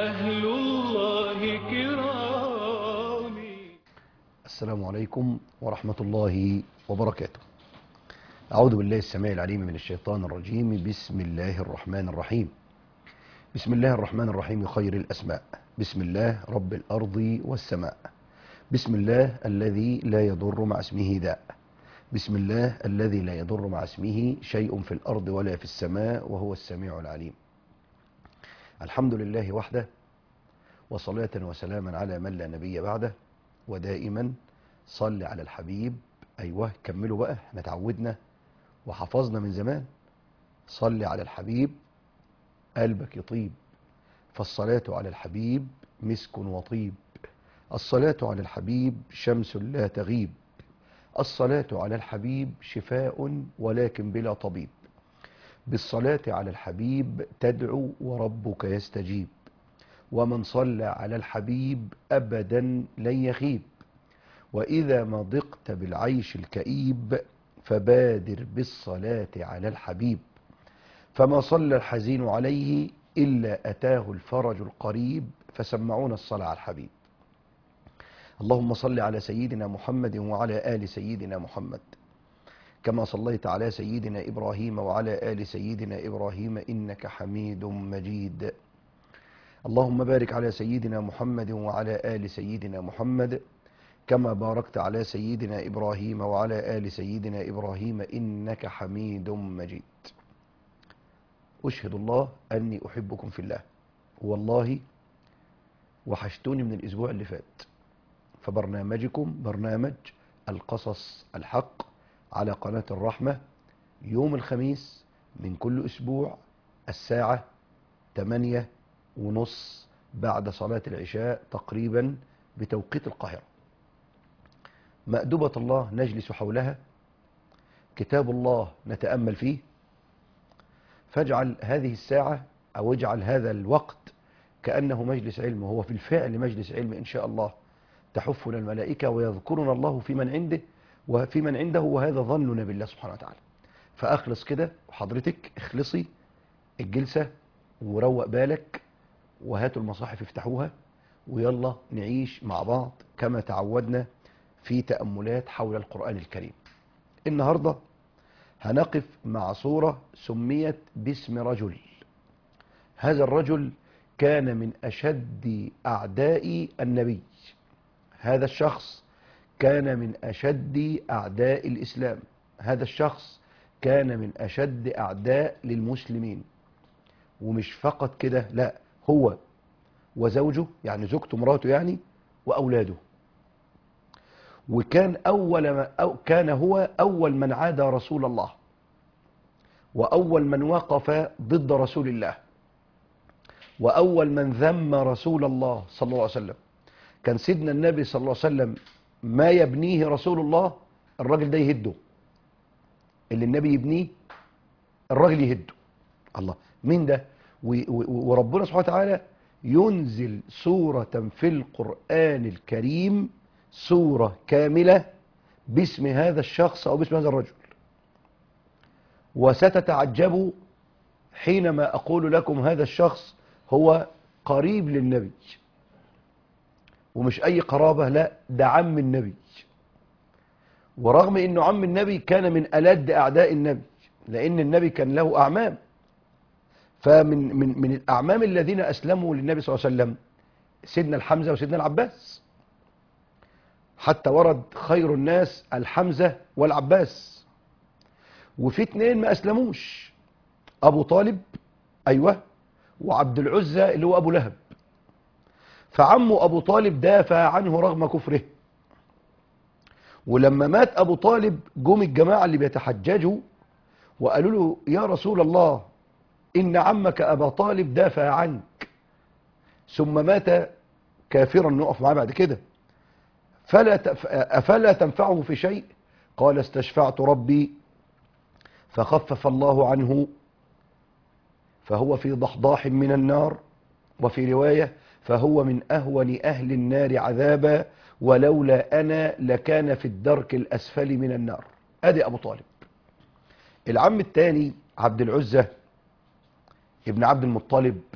أهل الله كرام السلام عليكم ورحمة الله وبركاته أعوذ بالله السميع العليم من الشيطان الرجيم بسم الله الرحمن الرحيم بسم الله الرحمن الرحيم خير الأسماء بسم الله رب الأرض والسماء بسم الله الذي لا يضر مع اسمه داء بسم الله الذي لا يضر مع اسمه شيء في الأرض ولا في السماء وهو السميع العليم الحمد لله وحده وصلاة وسلاما على من لا نبي بعده ودائما صل على الحبيب أيوه كملوا بقى احنا تعودنا وحفظنا من زمان صل على الحبيب قلبك يطيب فالصلاة على الحبيب مسك وطيب الصلاة على الحبيب شمس لا تغيب الصلاة على الحبيب شفاء ولكن بلا طبيب بالصلاة على الحبيب تدعو وربك يستجيب ومن صلى على الحبيب أبدا لن يخيب وإذا ما ضقت بالعيش الكئيب فبادر بالصلاة على الحبيب فما صلى الحزين عليه إلا أتاه الفرج القريب فسمعونا الصلاة على الحبيب اللهم صل على سيدنا محمد وعلى آل سيدنا محمد كما صليت على سيدنا إبراهيم وعلى آل سيدنا إبراهيم إنك حميد مجيد اللهم بارك على سيدنا محمد وعلى آل سيدنا محمد كما باركت على سيدنا إبراهيم وعلى آل سيدنا إبراهيم إنك حميد مجيد أشهد الله أني أحبكم في الله والله وحشتوني من الأسبوع اللي فات فبرنامجكم برنامج القصص الحق على قناة الرحمة يوم الخميس من كل أسبوع الساعة 8 ونص بعد صلاة العشاء تقريبا بتوقيت القاهرة مأدبة الله نجلس حولها كتاب الله نتأمل فيه فاجعل هذه الساعة أو اجعل هذا الوقت كأنه مجلس علم وهو في الفعل مجلس علم إن شاء الله تحفنا الملائكة ويذكرنا الله في من عنده وفي من عنده وهذا ظننا بالله سبحانه وتعالى فأخلص كده وحضرتك اخلصي الجلسة وروق بالك وهاتوا المصاحف افتحوها ويلا نعيش مع بعض كما تعودنا في تأملات حول القرآن الكريم النهاردة هنقف مع صورة سميت باسم رجل هذا الرجل كان من أشد أعداء النبي هذا الشخص كان من أشد أعداء الإسلام هذا الشخص كان من أشد أعداء للمسلمين ومش فقط كده لا هو وزوجه يعني زوجته مراته يعني وأولاده وكان أول ما أو كان هو أول من عادى رسول الله وأول من وقف ضد رسول الله وأول من ذم رسول الله صلى الله عليه وسلم كان سيدنا النبي صلى الله عليه وسلم ما يبنيه رسول الله الراجل ده يهده اللي النبي يبنيه الراجل يهده الله مين ده و- و- وربنا سبحانه وتعالى ينزل سورة في القرآن الكريم سورة كاملة باسم هذا الشخص أو باسم هذا الرجل وستتعجبوا حينما أقول لكم هذا الشخص هو قريب للنبي ومش أي قرابة لا ده عم النبي ورغم أنه عم النبي كان من ألد أعداء النبي لأن النبي كان له أعمام فمن من من الأعمام الذين أسلموا للنبي صلى الله عليه وسلم سيدنا الحمزة وسيدنا العباس حتى ورد خير الناس الحمزة والعباس وفي اتنين ما أسلموش أبو طالب أيوة وعبد العزة اللي هو أبو لهب فعمه أبو طالب دافع عنه رغم كفره ولما مات أبو طالب جم الجماعة اللي بيتحججوا وقالوا له يا رسول الله إن عمك أبا طالب دافع عنك ثم مات كافرا نقف معاه بعد كده فلا تف... أفلا تنفعه في شيء قال استشفعت ربي فخفف الله عنه فهو في ضحضاح من النار وفي رواية فهو من أهون أهل النار عذابا ولولا أنا لكان في الدرك الأسفل من النار أدي أبو طالب العم الثاني عبد العزة ابن عبد المطلب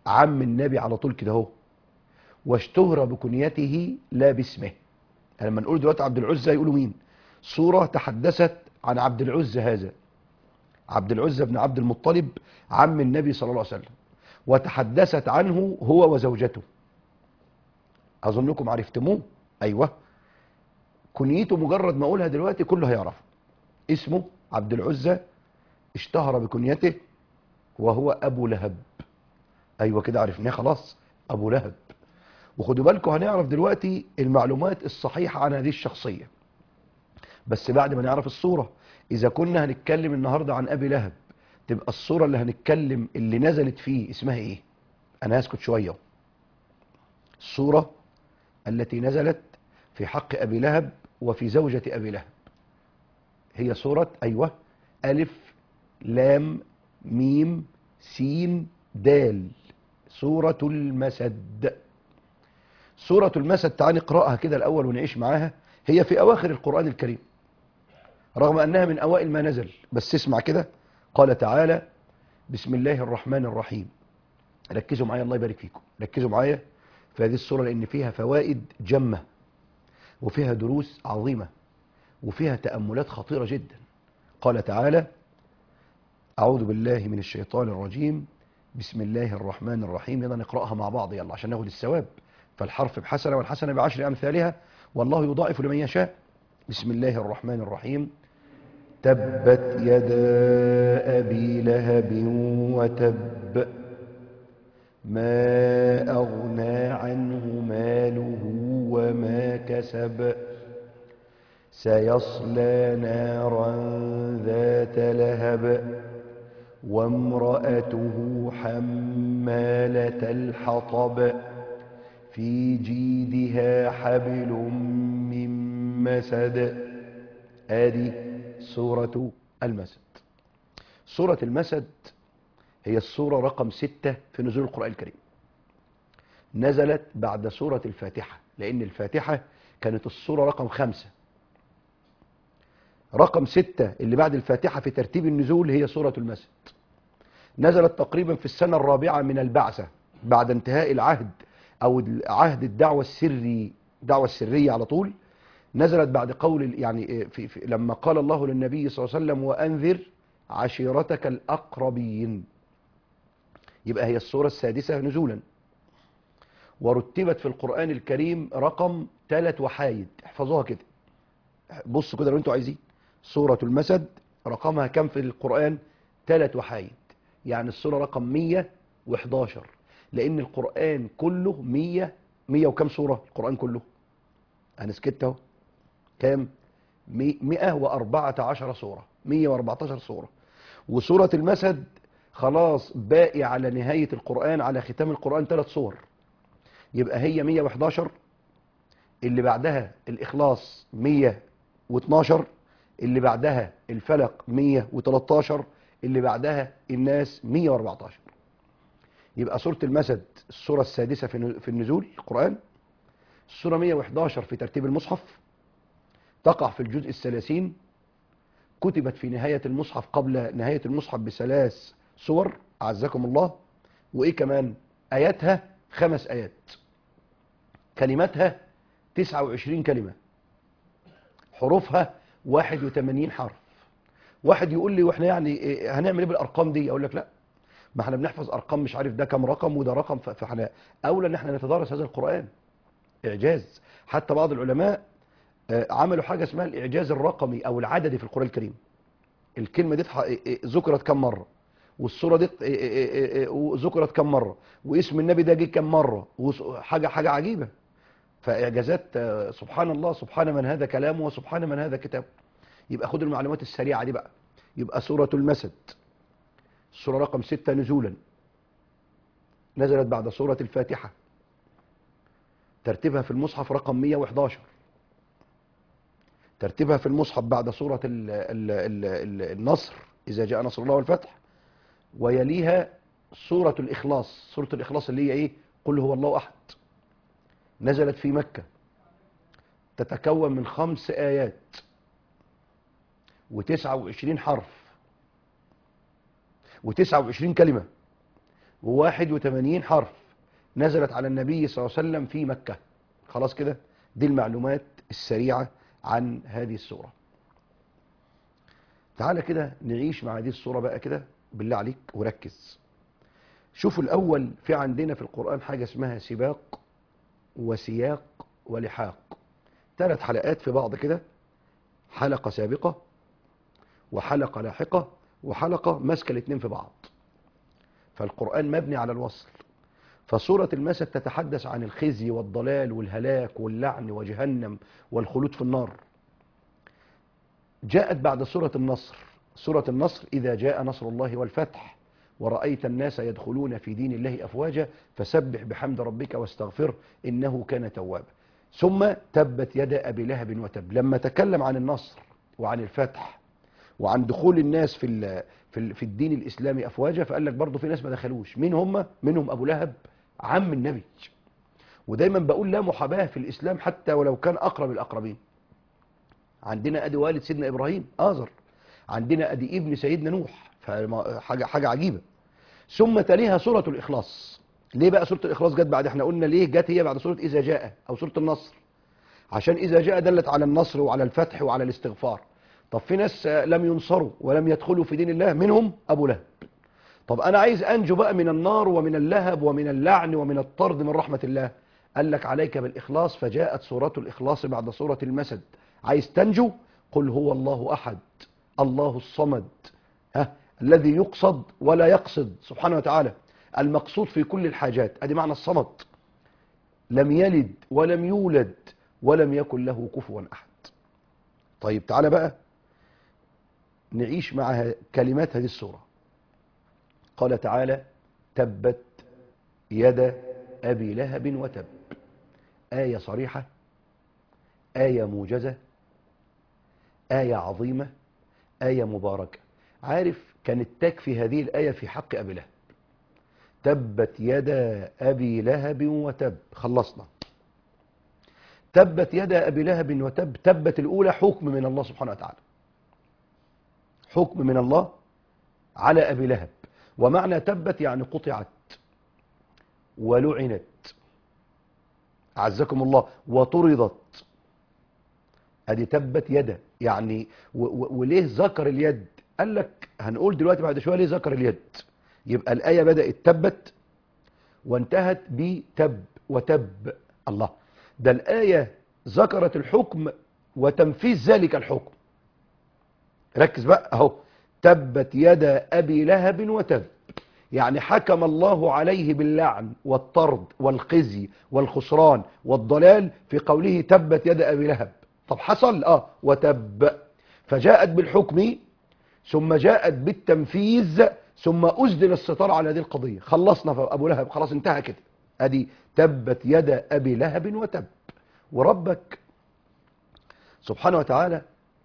عم النبي على طول كده اهو واشتهر بكنيته لا باسمه يعني لما نقول دلوقتي عبد العزى يقولوا مين سورة تحدثت عن عبد العزى هذا عبد العزى بن عبد المطلب عم النبي صلى الله عليه وسلم وتحدثت عنه هو وزوجته أظنكم عرفتموه أيوة كنيته مجرد ما أقولها دلوقتي كله هيعرف اسمه عبد العزى اشتهر بكنيته وهو أبو لهب أيوة كده عرفناه خلاص أبو لهب وخدوا بالكم هنعرف دلوقتي المعلومات الصحيحة عن هذه الشخصية بس بعد ما نعرف الصورة إذا كنا هنتكلم النهاردة عن أبي لهب تبقى الصورة اللي هنتكلم اللي نزلت فيه اسمها إيه أنا هسكت شوية الصورة التي نزلت في حق أبي لهب وفي زوجة أبي لهب هي صورة أيوة ألف لام ميم سين دال سورة المسد سورة المسد تعال نقرأها كده الأول ونعيش معاها هي في أواخر القرآن الكريم رغم أنها من أوائل ما نزل بس اسمع كده قال تعالى بسم الله الرحمن الرحيم ركزوا معايا الله يبارك فيكم ركزوا معايا في هذه السورة لأن فيها فوائد جمة وفيها دروس عظيمة وفيها تأملات خطيرة جدا قال تعالى أعوذ بالله من الشيطان الرجيم بسم الله الرحمن الرحيم يلا نقرأها مع بعض يلا عشان ناخد الثواب فالحرف بحسنة والحسنة بعشر أمثالها والله يضاعف لمن يشاء بسم الله الرحمن الرحيم تبت يدا أبي لهب وتب ما أغنى عنه ماله وما كسب سيصلى نارا ذات لهب وامرأته حمالة الحطب في جيدها حبل من مسد ادي سورة المسد سورة المسد هي السورة رقم ستة في نزول القرآن الكريم نزلت بعد سورة الفاتحة لأن الفاتحة كانت السورة رقم خمسة رقم ستة اللي بعد الفاتحة في ترتيب النزول هي سورة المسد نزلت تقريبا في السنة الرابعة من البعثة بعد انتهاء العهد أو عهد الدعوة السري الدعوة السرية على طول نزلت بعد قول يعني في في لما قال الله للنبي صلى الله عليه وسلم وأنذر عشيرتك الأقربين يبقى هي السورة السادسة نزولا ورتبت في القرآن الكريم رقم ثلاث وحايد احفظوها كده بصوا كده لو انتوا عايزين سورة المسد رقمها كم في القرآن ثلاث وحايد يعني السورة رقم 111 لأن القرآن كله 100 100 وكم سورة القرآن كله أنا سكت اهو كام 114 سورة 114 سورة وسورة المسد خلاص باقي على نهاية القرآن على ختام القرآن ثلاث صور يبقى هي 111 اللي بعدها الإخلاص 112 اللي بعدها الفلق 113 اللي بعدها الناس 114 يبقى سورة المسد السورة السادسة في النزول القرآن السورة 111 في ترتيب المصحف تقع في الجزء الثلاثين كتبت في نهاية المصحف قبل نهاية المصحف بثلاث صور أعزكم الله وإيه كمان آياتها خمس آيات كلماتها 29 كلمة حروفها 81 حرف واحد يقول لي واحنا يعني إيه هنعمل ايه بالارقام دي اقول لك لا ما احنا بنحفظ ارقام مش عارف ده كم رقم وده رقم فاحنا اولى ان احنا نتدارس هذا القران اعجاز حتى بعض العلماء عملوا حاجه اسمها الاعجاز الرقمي او العددي في القران الكريم الكلمه دي ذكرت كم مره والصوره دي ذكرت كم مره واسم النبي ده جه كم مره حاجه حاجه عجيبه فاعجازات سبحان الله سبحان من هذا كلامه وسبحان من هذا كتابه يبقى خد المعلومات السريعه دي بقى يبقى سوره المسد السوره رقم ستة نزولا نزلت بعد سوره الفاتحه ترتيبها في المصحف رقم 111 ترتيبها في المصحف بعد سوره ال ال ال ال النصر اذا جاء نصر الله والفتح ويليها سوره الاخلاص سوره الاخلاص اللي هي ايه قل هو الله احد نزلت في مكة تتكون من خمس آيات وتسعة وعشرين حرف وتسعة وعشرين كلمة وواحد وثمانين حرف نزلت على النبي صلى الله عليه وسلم في مكة خلاص كده دي المعلومات السريعة عن هذه السورة تعالى كده نعيش مع هذه السورة بقى كده بالله عليك وركز شوفوا الأول في عندنا في القرآن حاجة اسمها سباق وسياق ولحاق ثلاث حلقات في بعض كده حلقة سابقة وحلقة لاحقة وحلقة ماسكة الاثنين في بعض فالقرآن مبني على الوصل فسورة المسد تتحدث عن الخزي والضلال والهلاك واللعن وجهنم والخلود في النار جاءت بعد سورة النصر سورة النصر إذا جاء نصر الله والفتح ورأيت الناس يدخلون في دين الله أفواجا فسبح بحمد ربك واستغفره إنه كان توابا ثم تبت يد أبي لهب وتب لما تكلم عن النصر وعن الفتح وعن دخول الناس في ال في, ال في الدين الإسلامي أفواجا فقال لك برضه في ناس ما دخلوش مين هم منهم أبو لهب عم النبي ودايما بقول لا محاباة في الإسلام حتى ولو كان أقرب الأقربين عندنا أدي والد سيدنا إبراهيم آزر عندنا أدي ابن سيدنا نوح حاجة, حاجة عجيبة ثم تليها سورة الإخلاص ليه بقى سورة الإخلاص جت بعد احنا قلنا ليه جت هي بعد سورة إذا جاء أو سورة النصر عشان إذا جاء دلت على النصر وعلى الفتح وعلى الاستغفار طب في ناس لم ينصروا ولم يدخلوا في دين الله منهم أبو لهب طب أنا عايز أنجو بقى من النار ومن اللهب ومن اللعن ومن الطرد من رحمة الله قال لك عليك بالإخلاص فجاءت سورة الإخلاص بعد سورة المسد عايز تنجو قل هو الله أحد الله الصمد ها الذي يقصد ولا يقصد سبحانه وتعالى المقصود في كل الحاجات ادي معنى الصمد لم يلد ولم يولد ولم يكن له كفوا احد طيب تعالى بقى نعيش مع كلمات هذه السورة قال تعالى تبت يد أبي لهب وتب آية صريحة آية موجزة آية عظيمة آية مباركة عارف كانت تكفي هذه الآية في حق أبي لهب تبت يدا أبي لهب وتب خلصنا تبت يدا أبي لهب وتب تبت الأولى حكم من الله سبحانه وتعالى حكم من الله على أبي لهب ومعنى تبت يعني قطعت ولعنت أعزكم الله وطردت ادي تبت يدا يعني و و وليه ذكر اليد قال لك هنقول دلوقتي بعد شويه ليه ذكر اليد يبقى الايه بدات تبت وانتهت بتب وتب الله ده الايه ذكرت الحكم وتنفيذ ذلك الحكم ركز بقى اهو تبت يدا ابي لهب وتب يعني حكم الله عليه باللعن والطرد والخزي والخسران والضلال في قوله تبت يد ابي لهب طب حصل اه وتب فجاءت بالحكم ثم جاءت بالتنفيذ ثم أسدل الستار على هذه القضية خلصنا في أبو لهب خلاص انتهى كده ادي تبت يد أبي لهب وتب وربك سبحانه وتعالى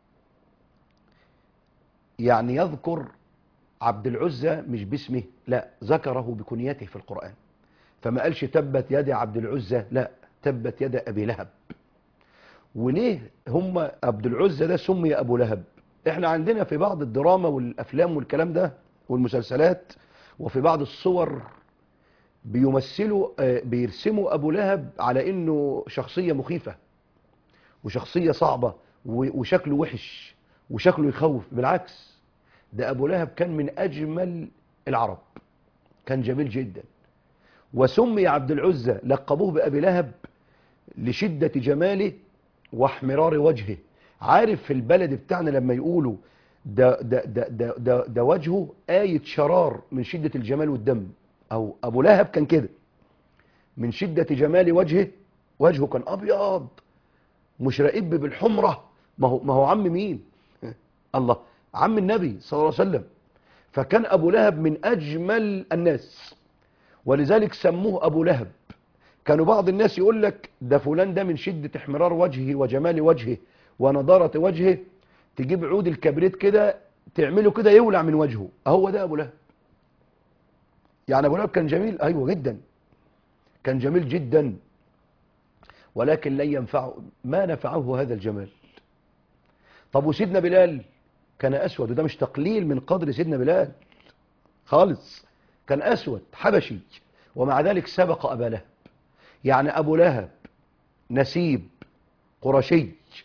يعني يذكر عبد العزة مش باسمه لا ذكره بكنيته في القرآن فما قالش تبت يد عبد العزة لا تبت يد أبي لهب وليه هم عبد العزة ده سمي أبو لهب احنا عندنا في بعض الدراما والأفلام والكلام ده والمسلسلات وفي بعض الصور بيمثلوا بيرسموا أبو لهب على إنه شخصية مخيفة وشخصية صعبة وشكله وحش وشكله يخوف بالعكس ده أبو لهب كان من أجمل العرب كان جميل جدا وسمي عبد العزة لقبوه بأبي لهب لشدة جماله واحمرار وجهه عارف في البلد بتاعنا لما يقولوا ده, ده, ده, ده, ده, ده وجهه آية شرار من شدة الجمال والدم أو أبو لهب كان كده من شدة جمال وجهه وجهه كان أبيض مش رائب بالحمرة ما هو, ما هو عم مين الله عم النبي صلى الله عليه وسلم فكان أبو لهب من أجمل الناس ولذلك سموه أبو لهب كانوا بعض الناس يقول لك ده فلان ده من شدة احمرار وجهه وجمال وجهه ونضارة وجهه تجيب عود الكبريت كده تعمله كده يولع من وجهه اهو ده ابو لهب يعني ابو لهب كان جميل ايوه جدا كان جميل جدا ولكن لن ينفعه ما نفعه هذا الجمال طب وسيدنا بلال كان اسود وده مش تقليل من قدر سيدنا بلال خالص كان أسود حبشي ومع ذلك سبق أبا لهب يعني أبو لهب نسيب قرشي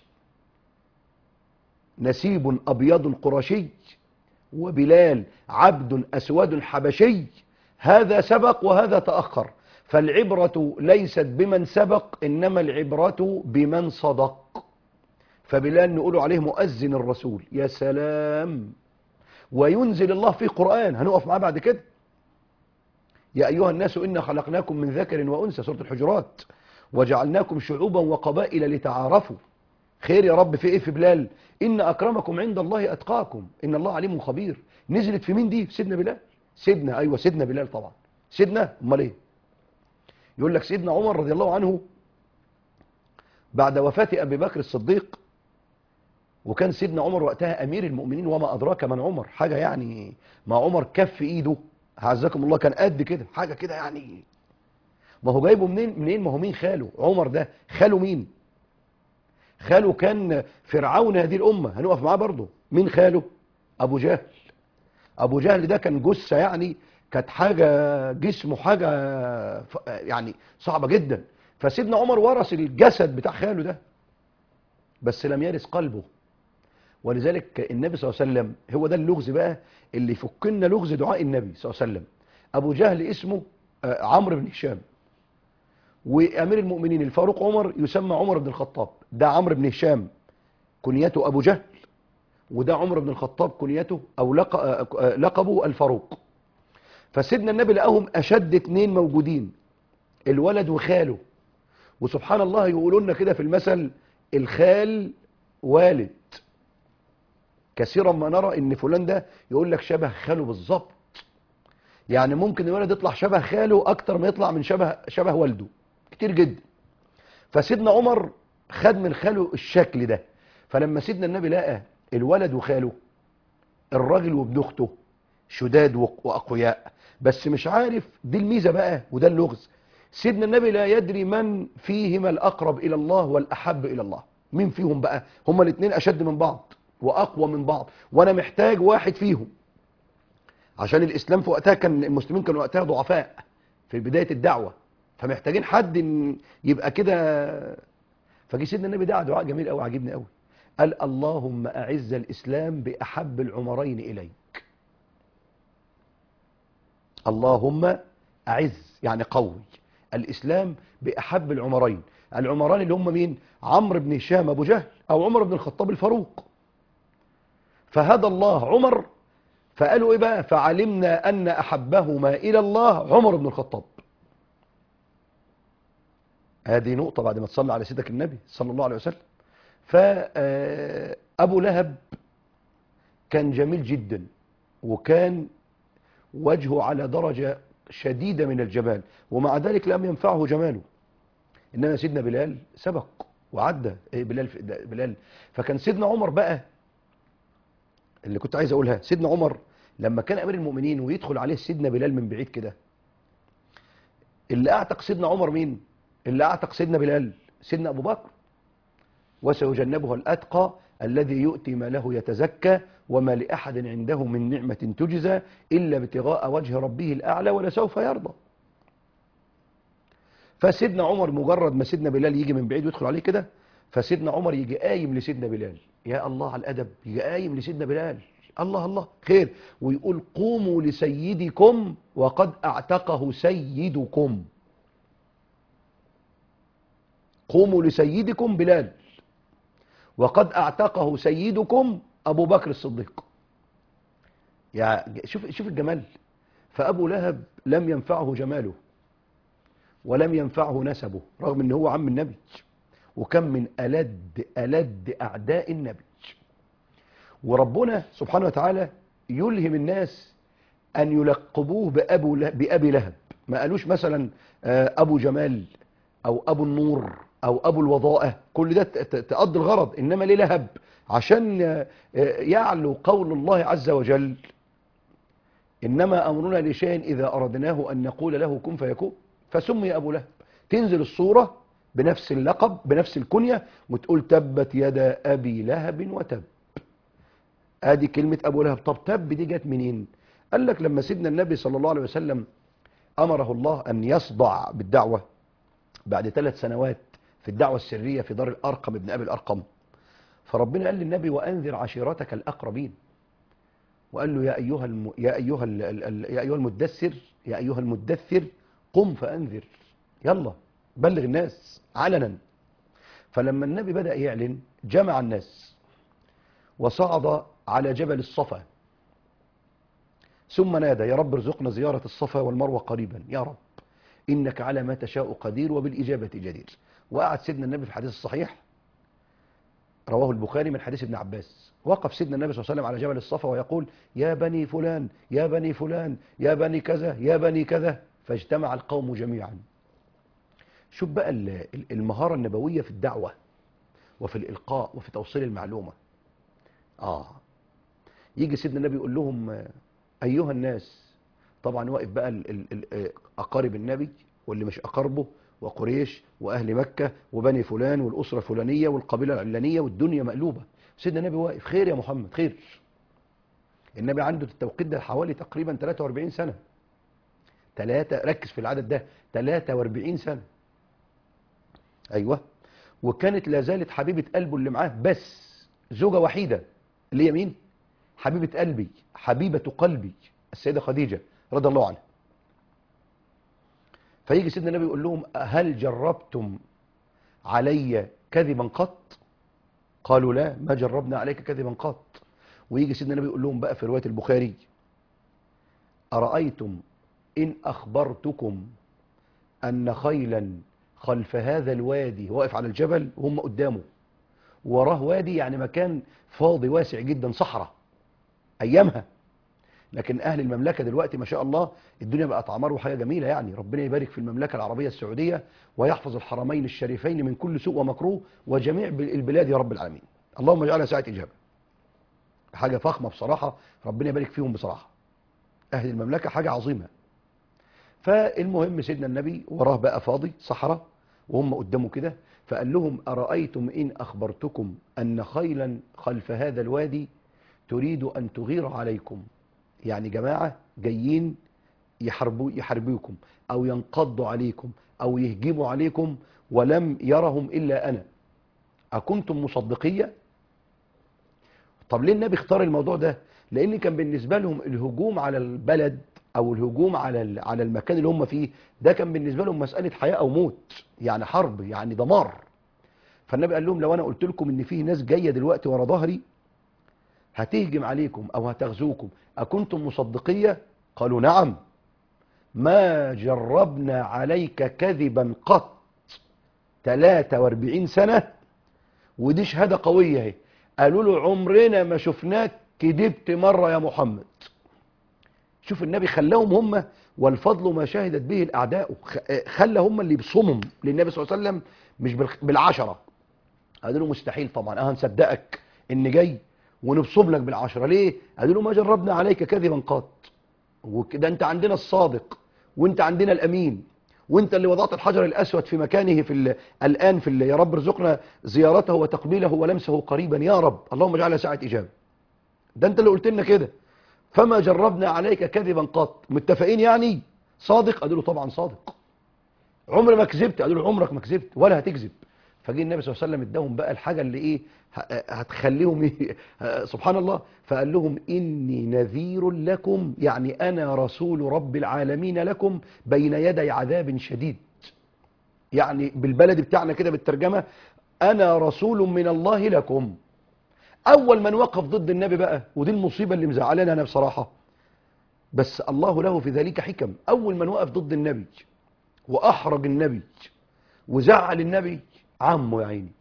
نسيب أبيض قرشي وبلال عبد أسود حبشي هذا سبق وهذا تأخر فالعبرة ليست بمن سبق إنما العبرة بمن صدق فبلال نقول عليه مؤذن الرسول يا سلام وينزل الله في قرآن هنقف معاه بعد كده يا أيها الناس إنا خلقناكم من ذكر وأنثى سورة الحجرات وجعلناكم شعوبا وقبائل لتعارفوا خير يا رب في إيه في بلال إن أكرمكم عند الله أتقاكم إن الله عليم خبير نزلت في مين دي في سيدنا بلال سيدنا أيوة سيدنا بلال طبعا سيدنا أمال إيه يقول لك سيدنا عمر رضي الله عنه بعد وفاة أبي بكر الصديق وكان سيدنا عمر وقتها أمير المؤمنين وما أدراك من عمر حاجة يعني ما عمر كف إيده عزكم الله كان قد كده حاجة كده يعني ما هو جايبه منين منين ما هو مين خاله عمر ده خاله مين خاله كان فرعون هذه الأمة هنقف معاه برضه مين خاله أبو جهل أبو جهل ده كان جثة يعني كانت حاجة جسمه حاجة ف- يعني صعبة جدا فسيدنا عمر ورث الجسد بتاع خاله ده بس لم يرث قلبه ولذلك النبي صلى الله عليه وسلم هو ده اللغز بقى اللي يفك لنا لغز دعاء النبي صلى الله عليه وسلم ابو جهل اسمه آه، عمرو بن هشام وامير المؤمنين الفاروق عمر يسمى عمر بن الخطاب ده عمرو بن هشام كنيته ابو جهل وده عمر بن الخطاب كنيته او لق- آه، آه، لقبه الفاروق فسيدنا النبي لقاهم اشد اتنين موجودين الولد وخاله وسبحان الله يقولوا لنا كده في المثل الخال والد كثيرا ما نرى ان فلان ده يقول لك شبه خاله بالظبط يعني ممكن الولد يطلع شبه خاله اكتر ما يطلع من شبه شبه والده كتير جدا فسيدنا عمر خد من خاله الشكل ده فلما سيدنا النبي لقى الولد وخاله الراجل وابن اخته شداد وق- واقوياء بس مش عارف دي الميزه بقى وده اللغز سيدنا النبي لا يدري من فيهما الاقرب الى الله والاحب الى الله مين فيهم بقى هما الاثنين اشد من بعض واقوى من بعض وانا محتاج واحد فيهم عشان الاسلام في وقتها كان المسلمين كانوا وقتها ضعفاء في بدايه الدعوه فمحتاجين حد إن يبقى كده فجه سيدنا النبي دعا دعاء جميل قوي عجبني قوي قال اللهم اعز الاسلام باحب العمرين اليك اللهم اعز يعني قوي الاسلام باحب العمرين العمران اللي هم مين عمرو بن هشام ابو جهل او عمر بن الخطاب الفاروق فهدى الله عمر فقالوا ايه بقى فعلمنا ان احبهما الى الله عمر بن الخطاب هذه نقطة بعد ما تصلي على سيدك النبي صلى الله عليه وسلم فأبو لهب كان جميل جدا وكان وجهه على درجة شديدة من الجمال ومع ذلك لم ينفعه جماله إنما سيدنا بلال سبق وعدى إيه بلال ده بلال فكان سيدنا عمر بقى اللي كنت عايز أقولها سيدنا عمر لما كان أمير المؤمنين ويدخل عليه سيدنا بلال من بعيد كده اللي أعتق سيدنا عمر مين اللي أعتق سيدنا بلال سيدنا أبو بكر وسيجنبها الأتقى الذي يؤتي ما له يتزكى وما لأحد عنده من نعمة تجزى إلا ابتغاء وجه ربه الأعلى ولسوف يرضى فسيدنا عمر مجرد ما سيدنا بلال يجي من بعيد ويدخل عليه كده فسيدنا عمر يجي قايم لسيدنا بلال يا الله على الأدب يجي قايم لسيدنا بلال الله الله خير ويقول قوموا لسيدكم وقد اعتقه سيدكم قوموا لسيدكم بلال وقد اعتقه سيدكم ابو بكر الصديق يعني شوف شوف الجمال فابو لهب لم ينفعه جماله ولم ينفعه نسبه رغم ان هو عم النبي وكم من ألد ألد أعداء النبي وربنا سبحانه وتعالى يلهم الناس أن يلقبوه بأبو له- بأبي لهب ما قالوش مثلا آه، أبو جمال أو أبو النور أو أبو الوضاءة كل ده ت- ت- تقضي الغرض إنما ليه لهب عشان آه، آه، يعلو قول الله عز وجل إنما أمرنا لشيء إذا أردناه أن نقول له كن فيكون فسمي أبو لهب تنزل الصورة بنفس اللقب بنفس الكنية وتقول تبت يدا أبي لهب وتب ادي كلمة ابو لهب طب تب دي جت منين قال لك لما سيدنا النبي صلى الله عليه وسلم أمره الله أن يصدع بالدعوة بعد ثلاث سنوات في الدعوة السرية في دار الأرقم ابن أبي الأرقم فربنا قال للنبي وأنذر عشيرتك الأقربين وقال له يا أيها الم... يا أيها ال... ال... ال... يا أيها المدثر يا أيها المدثر قم فأنذر يلا بلغ الناس علنا فلما النبي بدأ يعلن جمع الناس وصعد على جبل الصفا ثم نادى يا رب ارزقنا زيارة الصفا والمروة قريبا يا رب إنك على ما تشاء قدير وبالإجابة جدير وقعد سيدنا النبي في الحديث الصحيح رواه البخاري من حديث ابن عباس وقف سيدنا النبي صلى الله عليه وسلم على جبل الصفا ويقول يا بني فلان يا بني فلان يا بني كذا يا بني كذا فاجتمع القوم جميعا شوف بقى ال- ال- المهارة النبوية في الدعوة وفي الإلقاء وفي توصيل المعلومة آه يجي سيدنا النبي يقول لهم آه، أيها الناس طبعا واقف بقى ال- ال- ال- آه، أقارب النبي واللي مش أقاربه وقريش وأهل مكة وبني فلان والأسرة الفلانية والقبيلة العلانية والدنيا مقلوبة سيدنا النبي واقف خير يا محمد خير النبي عنده التوقيت ده حوالي تقريبا 43 سنة ثلاثة ركز في العدد ده 43 سنة أيوة وكانت لا زالت حبيبة قلبه اللي معاه بس زوجة وحيدة اللي هي مين؟ حبيبة قلبي حبيبة قلبي السيدة خديجة رضي الله عنها فيجي سيدنا النبي يقول لهم هل جربتم علي كذبا قط قالوا لا ما جربنا عليك كذبا قط ويجي سيدنا النبي يقول لهم بقى في رواية البخاري أرأيتم إن أخبرتكم أن خيلا خلف هذا الوادي واقف على الجبل وهم قدامه وراه وادي يعني مكان فاضي واسع جدا صحراء أيامها لكن أهل المملكة دلوقتي ما شاء الله الدنيا بقت عمار وحاجة جميلة يعني ربنا يبارك في المملكة العربية السعودية ويحفظ الحرمين الشريفين من كل سوء ومكروه وجميع البلاد يا رب العالمين اللهم اجعلها ساعة إجابة حاجة فخمة بصراحة ربنا يبارك فيهم بصراحة أهل المملكة حاجة عظيمة فالمهم سيدنا النبي وراه بقى فاضي صحراء وهم قدامه كده فقال لهم أرأيتم إن أخبرتكم أن خيلا خلف هذا الوادي تريد أن تغير عليكم يعني جماعة جايين يحاربوا يحاربوكم أو ينقضوا عليكم أو يهجموا عليكم ولم يرهم إلا أنا أكنتم مصدقية طب ليه النبي اختار الموضوع ده لأن كان بالنسبة لهم الهجوم على البلد أو الهجوم على ال- على المكان اللي هم فيه ده كان بالنسبة لهم مسألة حياة أو موت يعني حرب يعني دمار فالنبي قال لهم لو أنا قلت لكم إن فيه ناس جاية دلوقتي ورا ظهري هتهجم عليكم أو هتغزوكم أكنتم مصدقية قالوا نعم ما جربنا عليك كذبا قط 43 سنة ودي شهادة قوية اهي قالوا له عمرنا ما شفناك كذبت مرة يا محمد شوف النبي خلاهم هم والفضل ما شهدت به الأعداء خ- خلى هم اللي بصمم للنبي صلى الله عليه وسلم مش بالخ- بالعشرة قالوا له مستحيل طبعا اه هنصدقك ان جاي ونبصم لك بالعشرة ليه قالوا له ما جربنا عليك كذبا قط وكده انت عندنا الصادق وانت عندنا الامين وانت اللي وضعت الحجر الاسود في مكانه في ال- الان في ال- يا رب ارزقنا زيارته وتقبيله ولمسه قريبا يا رب اللهم اجعلها ساعه اجابه ده انت اللي قلت لنا كده فما جربنا عليك كذبا قط متفقين يعني صادق قالوا له طبعا صادق عمر ما كذبت قالوا له عمرك ما كذبت ولا هتكذب فجه النبي صلى الله عليه وسلم اداهم بقى الحاجه اللي ايه ه- هتخليهم إيه؟ سبحان الله فقال لهم اني نذير لكم يعني انا رسول رب العالمين لكم بين يدي عذاب شديد يعني بالبلد بتاعنا كده بالترجمه انا رسول من الله لكم اول من وقف ضد النبي بقى ودي المصيبه اللي مزعلاني انا بصراحه بس الله له في ذلك حكم اول من وقف ضد النبي واحرج النبي وزعل النبي عمه يا عيني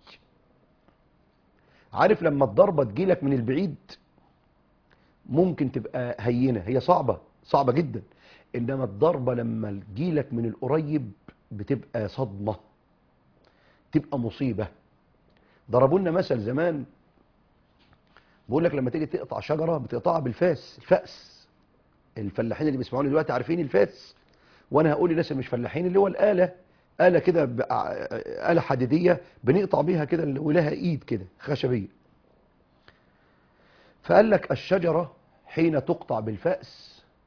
عارف لما الضربة تجيلك من البعيد ممكن تبقى هينة هي صعبة صعبة جدا إنما الضربة لما تجيلك من القريب بتبقى صدمة تبقى مصيبة ضربوا لنا مثل زمان بقول لك لما تيجي تقطع شجرة بتقطعها بالفاس الفأس الفلاحين اللي بيسمعوني دلوقتي عارفين الفاس وانا هقول للناس اللي مش فلاحين اللي هو الآلة آلة كده ب- ع- آلة حديدية بنقطع بيها كده اللي- ولها ايد كده خشبية فقال لك الشجرة حين تقطع بالفأس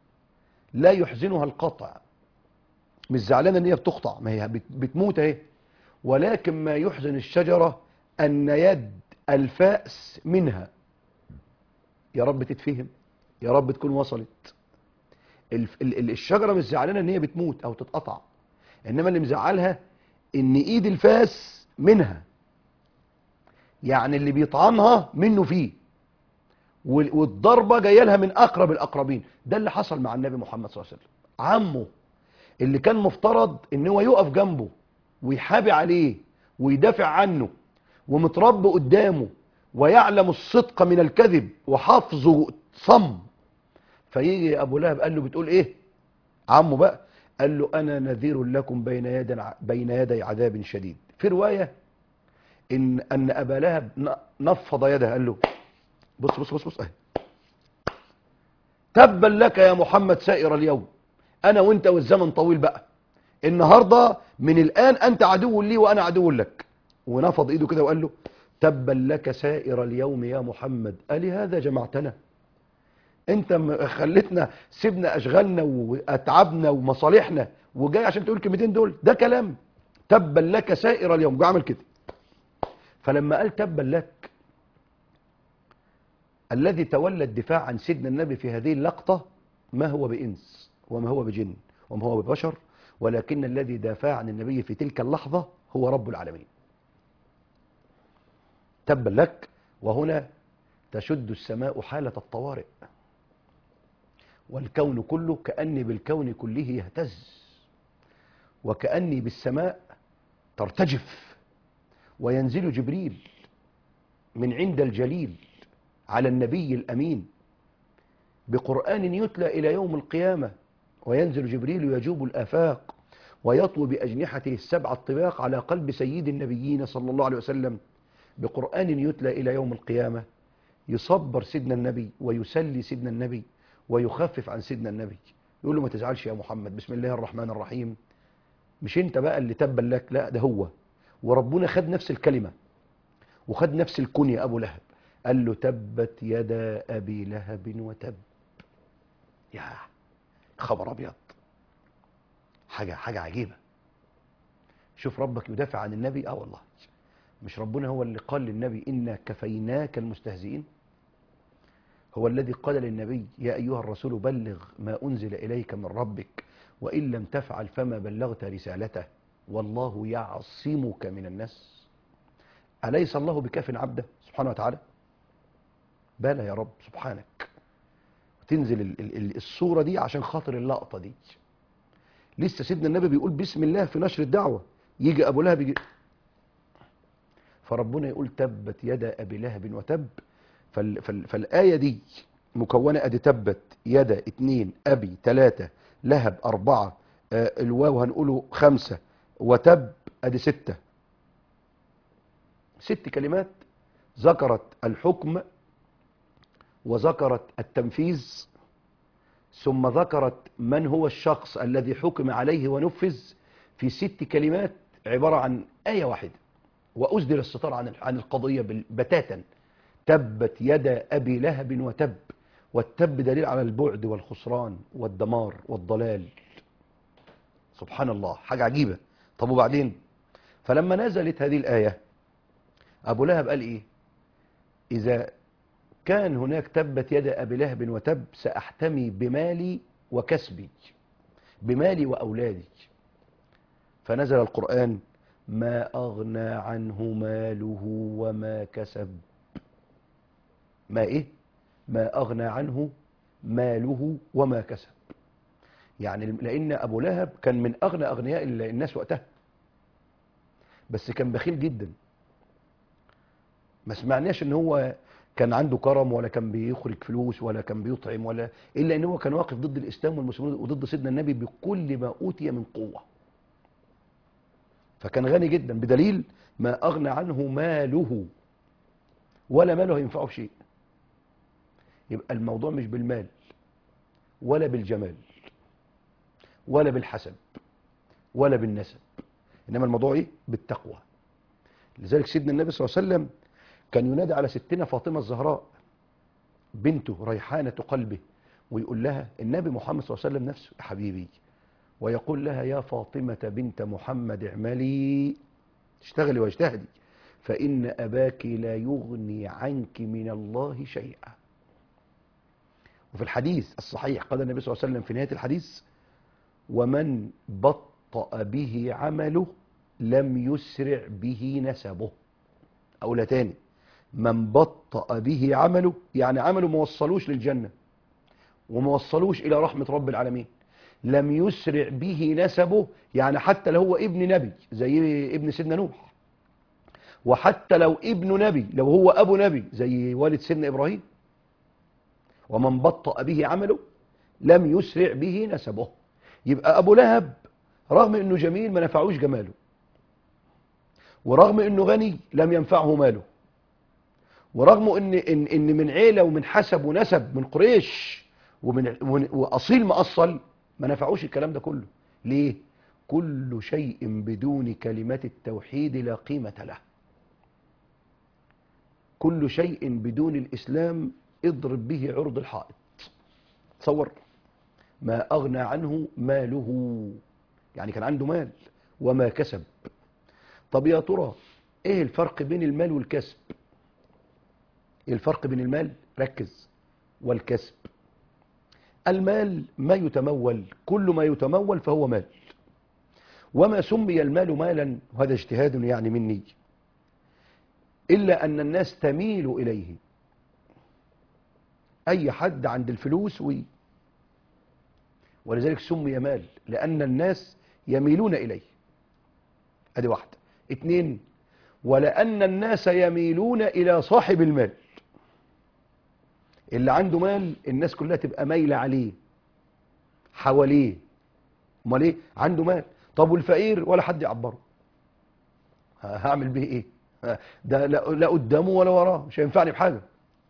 لا يحزنها القطع مش زعلانه ان هي بتقطع ما هي بت- بتموت اهي ولكن ما يحزن الشجره ان يد الفأس منها يا رب تتفهم يا رب تكون وصلت الف- ال- ال- الشجره مش زعلانه ان هي بتموت او تتقطع انما اللي مزعلها ان ايد الفاس منها يعني اللي بيطعنها منه فيه وال- والضربه جايه لها من اقرب الاقربين ده اللي حصل مع النبي محمد صلى الله عليه وسلم عمه اللي كان مفترض ان هو يقف جنبه ويحابي عليه ويدافع عنه ومتربي قدامه ويعلم الصدق من الكذب وحافظه صم فيجي ابو لهب قال له بتقول ايه عمه بقى قال له انا نذير لكم بين يدي بين يدي عذاب شديد في روايه ان ان ابا لهب ن- نفض يده قال له بص بص بص بص اهي تبا لك يا محمد سائر اليوم انا وانت والزمن طويل بقى النهارده من الان انت عدو لي وانا عدو لك ونفض ايده كده وقال له تبا لك سائر اليوم يا محمد ألي هذا جمعتنا انت م- خلتنا سيبنا اشغالنا واتعابنا ومصالحنا وجاي عشان تقول الكلمتين دول ده كلام تبا لك سائر اليوم جه عمل كده فلما قال تبا لك الذي تولى الدفاع عن سيدنا النبي في هذه اللقطة ما هو بإنس وما هو بجن وما هو ببشر ولكن الذي دافع عن النبي في تلك اللحظة هو رب العالمين تبا لك وهنا تشد السماء حالة الطوارئ والكون كله كأني بالكون كله يهتز وكأني بالسماء ترتجف وينزل جبريل من عند الجليل على النبي الأمين بقرآن يتلى إلى يوم القيامة وينزل جبريل يجوب الآفاق ويطوي بأجنحته السبع الطباق على قلب سيد النبيين صلى الله عليه وسلم بقرآن يتلى إلى يوم القيامة يصبر سيدنا النبي ويسلي سيدنا النبي ويخفف عن سيدنا النبي يقول له ما تزعلش يا محمد بسم الله الرحمن الرحيم مش انت بقى اللي تبا لك لا ده هو وربنا خد نفس الكلمة وخد نفس الكنية أبو لهب قال له تبت يدا أبي لهب وتب يا خبر أبيض حاجة حاجة عجيبة شوف ربك يدافع عن النبي اه والله مش ربنا هو اللي قال للنبي إنا كفيناك المستهزئين هو الذي قال للنبي يا أيها الرسول بلغ ما أنزل إليك من ربك وإن لم تفعل فما بلغت رسالته والله يعصمك من الناس أليس الله بكاف عبده سبحانه وتعالى بلى يا رب سبحانك تنزل ال- ال- ال- الصورة دي عشان خاطر اللقطة دي لسه سيدنا النبي بيقول بسم الله في نشر الدعوة يجي أبو لهب يجي فربنا يقول تبت يدا أبي لهب وتب فال فال فالآية دي مكونة أدي تبت يدا اتنين أبي تلاتة لهب أربعة آه الواو هنقوله خمسة وتب أدي ستة ست كلمات ذكرت الحكم وذكرت التنفيذ ثم ذكرت من هو الشخص الذي حكم عليه ونفذ في ست كلمات عبارة عن آية واحدة وأسدل الستار عن عن القضية بال- بتاتا تبت يدا أبي لهب وتب والتب دليل على البعد والخسران والدمار والضلال سبحان الله حاجة عجيبة طب وبعدين فلما نزلت هذه الآية أبو لهب قال إيه إذا كان هناك تبت يد أبي لهب وتب سأحتمي بمالي وكسبي بمالي وأولادي فنزل القرآن ما أغنى عنه ماله وما كسب ما إيه ما أغنى عنه ماله وما كسب يعني لأن أبو لهب كان من أغنى أغنياء الناس وقتها بس كان بخيل جدا ما سمعناش ان هو كان عنده كرم ولا كان بيخرج فلوس ولا كان بيطعم ولا الا ان هو كان واقف ضد الاسلام والمسلمين وضد سيدنا النبي بكل ما اوتي من قوه فكان غني جدا بدليل ما اغنى عنه ماله ولا ماله هينفعه في شيء يبقى الموضوع مش بالمال ولا بالجمال ولا بالحسب ولا بالنسب انما الموضوع ايه بالتقوى لذلك سيدنا النبي صلى الله عليه وسلم كان ينادي على ستنا فاطمة الزهراء بنته ريحانة قلبه ويقول لها النبي محمد صلى الله عليه وسلم نفسه يا حبيبي ويقول لها يا فاطمة بنت محمد اعملي اشتغلي واجتهدي فإن أباك لا يغني عنك من الله شيئا وفي الحديث الصحيح قال النبي صلى الله عليه وسلم في نهاية الحديث ومن بطأ به عمله لم يسرع به نسبه أقولها تاني من بطأ به عمله يعني عمله ما وصلوش للجنة وما وصلوش إلى رحمة رب العالمين لم يسرع به نسبه يعني حتى لو هو ابن نبي زي ابن سيدنا نوح وحتى لو ابن نبي لو هو أبو نبي زي والد سيدنا إبراهيم ومن بطأ به عمله لم يسرع به نسبه يبقى أبو لهب رغم أنه جميل ما نفعوش جماله ورغم أنه غني لم ينفعه ماله ورغم أن, إن, إن من عيلة ومن حسب ونسب من قريش ومن ومن- وأصيل مأصل ما نفعوش الكلام ده كله ليه؟ كل شيء بدون كلمة التوحيد لا قيمة له كل شيء بدون الإسلام اضرب به عرض الحائط تصور ما أغنى عنه ماله يعني كان عنده مال وما كسب طب يا ترى ايه الفرق بين المال والكسب ايه الفرق بين المال ركز والكسب المال ما يتمول كل ما يتمول فهو مال وما سمي المال مالا وهذا اجتهاد يعني مني إلا أن الناس تميل إليه أي حد عند الفلوس وي ولذلك سمي مال لأن الناس يميلون إليه أدي واحدة اتنين ولأن الناس يميلون إلى صاحب المال اللي عنده مال الناس كلها تبقى مايلة عليه حواليه امال ايه عنده مال طب والفقير ولا حد يعبره ه- هعمل به ايه ها، ده لا لا قدامه ولا وراه مش هينفعني بحاجه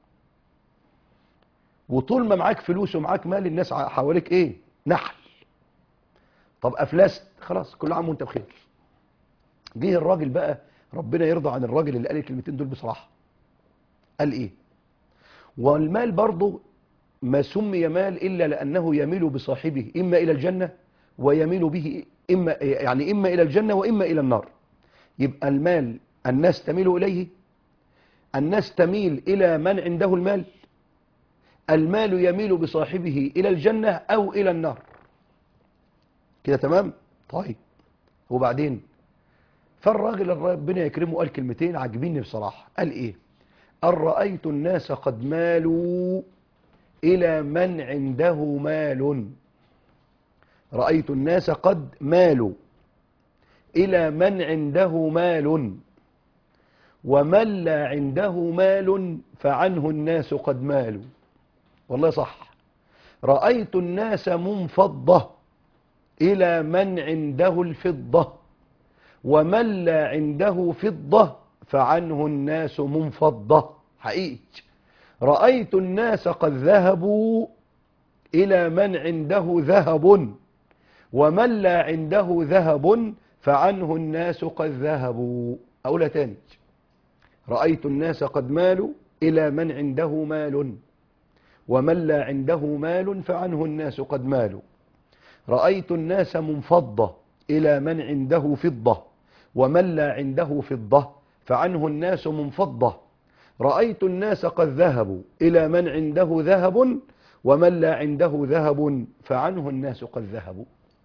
وطول ما معاك فلوس ومعاك مال الناس ع- حواليك ايه نحل طب افلست خلاص كل عام وانت بخير جه الراجل بقى ربنا يرضى عن الراجل اللي قال الكلمتين دول بصراحه قال ايه والمال برضه ما سمي مال إلا لأنه يميل بصاحبه إما إلى الجنة ويميل به إما يعني إما إلى الجنة وإما إلى النار يبقى المال الناس تميل إليه الناس تميل إلى من عنده المال المال يميل بصاحبه إلى الجنة أو إلى النار كده تمام طيب وبعدين فالراجل ربنا يكرمه قال كلمتين عاجبيني بصراحة قال إيه قال رأيت الناس قد مالوا إلى من عنده مال رأيت الناس قد مالوا إلى من عنده مال ومن لا عنده مال فعنه الناس قد مالوا والله صح رأيت الناس منفضة إلى من عنده الفضة ومن لا عنده فضة فعنه الناس منفضة حقيقي رأيت الناس قد ذهبوا إلى من عنده ذهب ومن لا عنده ذهب فعنه الناس قد ذهبوا أقولها تاني رأيت الناس قد مالوا إلى من عنده مال ومن لا عنده مال فعنه الناس قد مالوا رأيت الناس منفضة إلى من عنده فضة ومن لا عنده فضة فعنه الناس منفضة رأيت الناس قد ذهبوا إلى من عنده ذهب ومن لا عنده ذهب فعنه الناس قد ذهبوا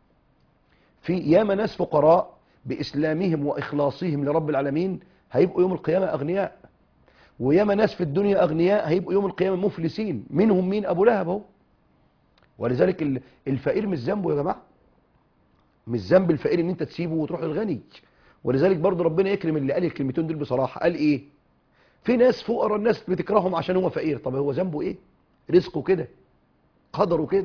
في ياما ناس فقراء بإسلامهم وإخلاصهم لرب العالمين هيبقوا يوم القيامة أغنياء وياما ناس في الدنيا أغنياء هيبقوا يوم القيامة مفلسين منهم مين أبو لهب اهو ولذلك ال- الفقير مش ذنبه يا جماعة مش ذنب الفقير ان انت تسيبه وتروح للغني ولذلك برضه ربنا يكرم اللي قال الكلمتين دول بصراحة قال ايه في ناس فقراء الناس بتكرههم عشان هو فقير طب هو ذنبه ايه رزقه كده قدره كده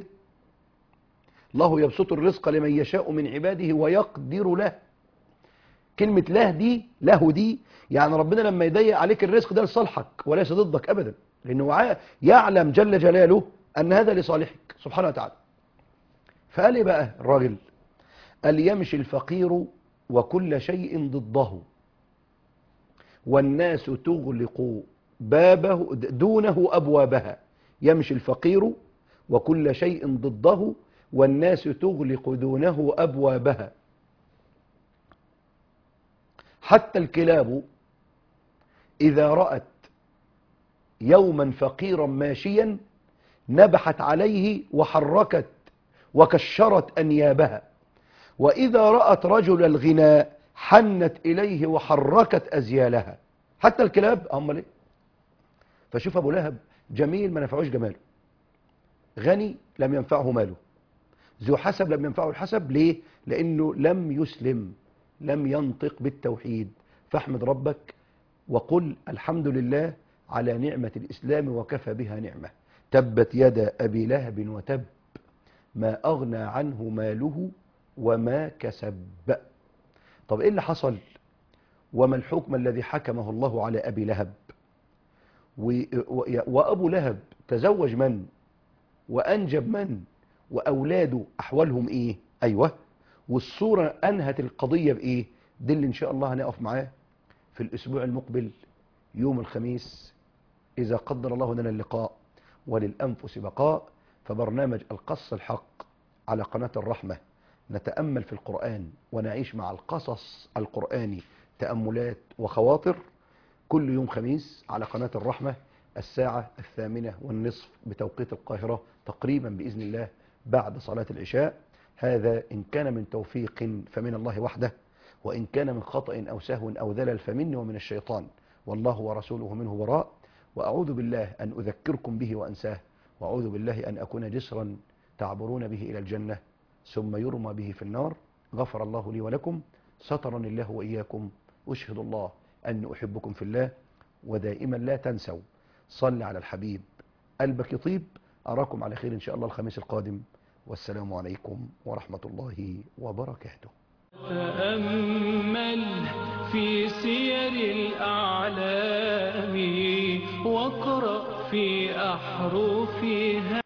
الله يبسط الرزق لمن يشاء من عباده ويقدر له كلمة له دي له دي يعني ربنا لما يضيق عليك الرزق ده لصالحك وليس ضدك أبدا لأنه عا- يعلم جل جلاله أن هذا لصالحك سبحانه وتعالى فقال إيه بقى الراجل قال يمشي الفقير وكل شيء ضده والناس تغلق بابه دونه أبوابها يمشي الفقير وكل شيء ضده والناس تغلق دونه أبوابها حتى الكلاب إذا رأت يوما فقيرا ماشيا نبحت عليه وحركت وكشرت أنيابها وإذا رأت رجل الغناء حنت إليه وحركت أزيالها حتى الكلاب هم ليه فشوف أبو لهب جميل ما نفعوش جماله غني لم ينفعه ماله ذو حسب لم ينفعه الحسب ليه لأنه لم يسلم لم ينطق بالتوحيد فاحمد ربك وقل الحمد لله على نعمة الإسلام وكفى بها نعمة تبت يد أبي لهب وتب ما أغنى عنه ماله وما كسب طب إيه اللي حصل وما الحكم الذي حكمه الله على أبي لهب و- و- وأبو لهب تزوج من وأنجب من وأولاده أحوالهم إيه أيوة والصورة أنهت القضية بإيه دي اللي إن شاء الله هنقف معاه في الأسبوع المقبل يوم الخميس إذا قدر الله لنا اللقاء وللأنفس بقاء فبرنامج القص الحق على قناة الرحمة نتأمل في القرآن ونعيش مع القصص القرآني تأملات وخواطر كل يوم خميس على قناة الرحمة الساعة الثامنة والنصف بتوقيت القاهرة تقريبا بإذن الله بعد صلاة العشاء هذا إن كان من توفيق فمن الله وحده وإن كان من خطأ أو سهو أو ذلل فمني ومن الشيطان والله ورسوله منه براء وأعوذ بالله أن أذكركم به وأنساه وأعوذ بالله أن أكون جسرا تعبرون به إلى الجنة ثم يرمى به في النار غفر الله لي ولكم سترني الله وإياكم أشهد الله أن أحبكم في الله ودائما لا تنسوا صل على الحبيب قلبك يطيب أراكم على خير إن شاء الله الخميس القادم والسلام عليكم ورحمة الله وبركاته تأمل في سير الأعلام واقرأ في أحرفها